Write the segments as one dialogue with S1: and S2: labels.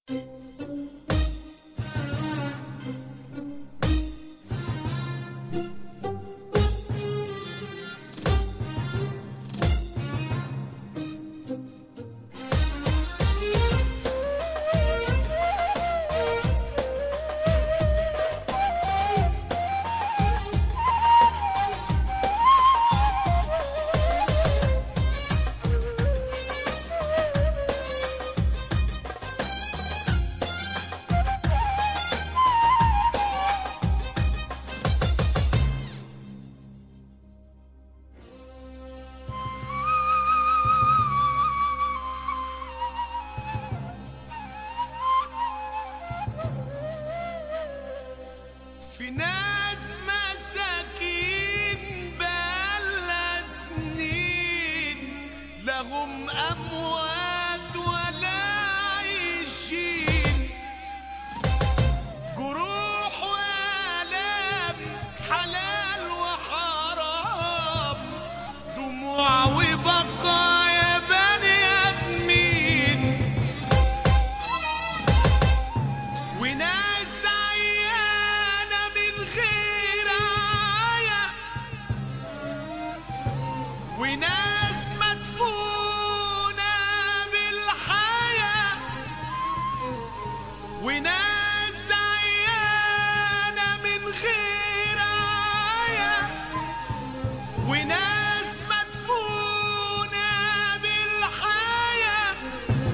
S1: في ناس مساكين بقالها سنين لهم أموات ولا عايشين جروح وآلام حلال وحرام دموع وبقايا بني آدمين وناس عيانة من غير عاية وناس مدفونة بالحياة وناس عيانة من غير عاية وناس مدفونة بالحياة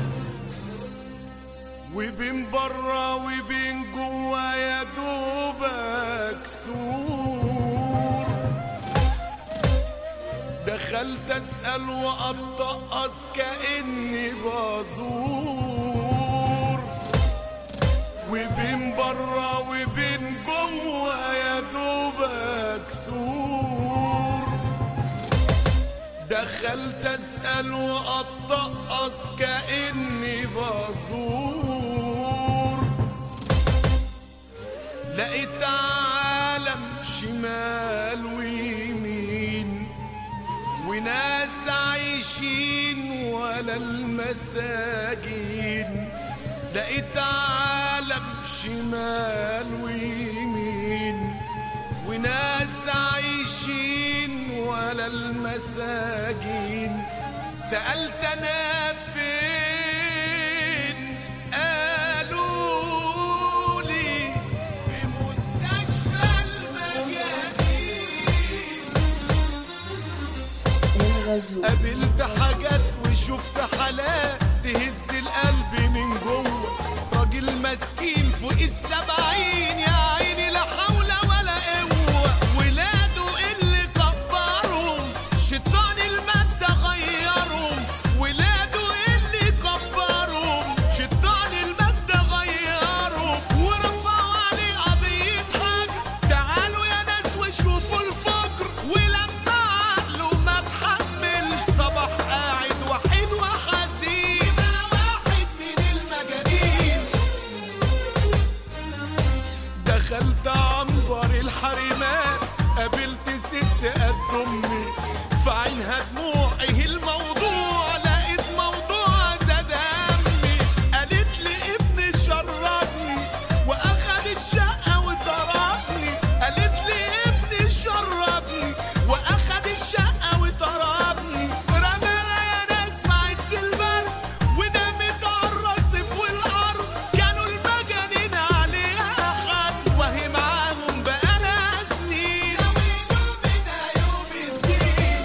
S1: وبين برا وبين جوا يا دوبك سور دخلت اسال واتقص كاني بزور وبين برا وبين جوا يا دوبك سور دخلت اسال واتقص كاني بزور لقيت عالم شمال ويمين وناس عايشين ولا المساجين لقيت عالم شمال ويمين وناس عايشين ولا المساجين سألت أنا فين قالوا لي في مستشفى المجانين
S2: الغزو
S1: قابلت حاجات وشفت حالات تهز القلب من جوه راجل مسكين فوق السبعين يا عيني لا حول ولا قوة ولاده اللي كبرهم شيطان المادة غيرهم ولاده اللي كبرهم شيطان المادة غيرهم ورفعوا عليه قضية حجر تعالوا يا ناس وشوفوا الفجر ولما عقله ما تحملش صباح قاعد وحيد وحزين انا واحد من المجانين دخلت عنبر الحريمات قابلت ست قد امي في عينها دموع ايه الموضوع لقيت موضوع زاد همي قالت لي ابني شربني واخد الشقه وطردني قالت لي ابني شربني واخد الشقه وطردني رماها يا ناس مع السلبان ونامت على الرصيف والارض كانوا المجانين عليها خد وهي معاهم بقالها سنين منها يوم الدين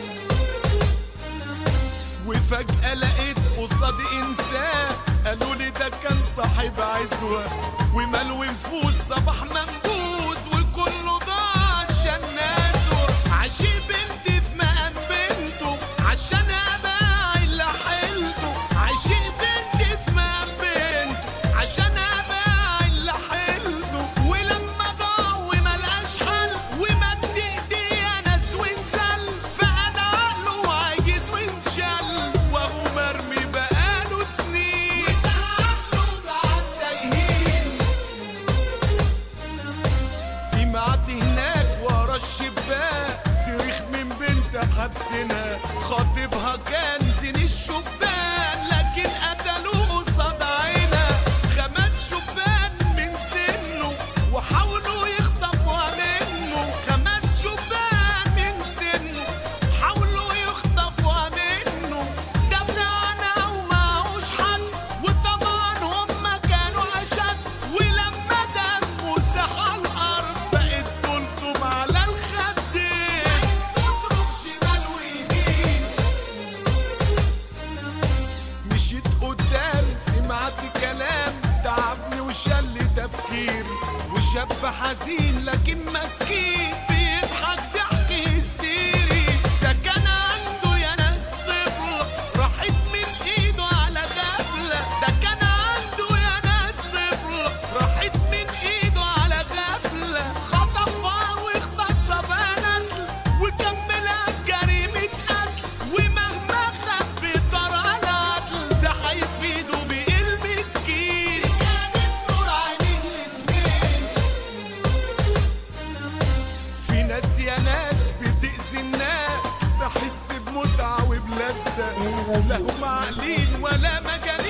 S1: وفجأة لقيت قصادي إنسان قالوا لي ده كان صاحب عزوة وملو نفوس صباح منبوس وكله ضاع عشان ناسه عشي بنتي في مقام بنته عشان أباع اللي حيلته عشي بنتي في مقام بنته عشان أباع اللي حيلته ولما ضاع وملقاش حل ومد ايديه ناس وانزل فقد عقله وعجز وانشل وهو مرمي بقاله سنين وده عقله بعد تايهين شاب حزين لكن مسكين بيضحك ضحك هستيري ده كان عنده يا ناس طفل راحت من ايده على غفلة ده كان عنده يا ناس طفل راحت من ايده على غفلة خطفها واغتصبها نقل وكملها جريمة قتل ومهما خد بطرها العدل ده هيفيده بإيه المسكين كانت نور عينيه الاتنين في ناس يا ناس بتأذي الناس تحس بمتعة وبلذة لا هم عاقلين ولا مجانين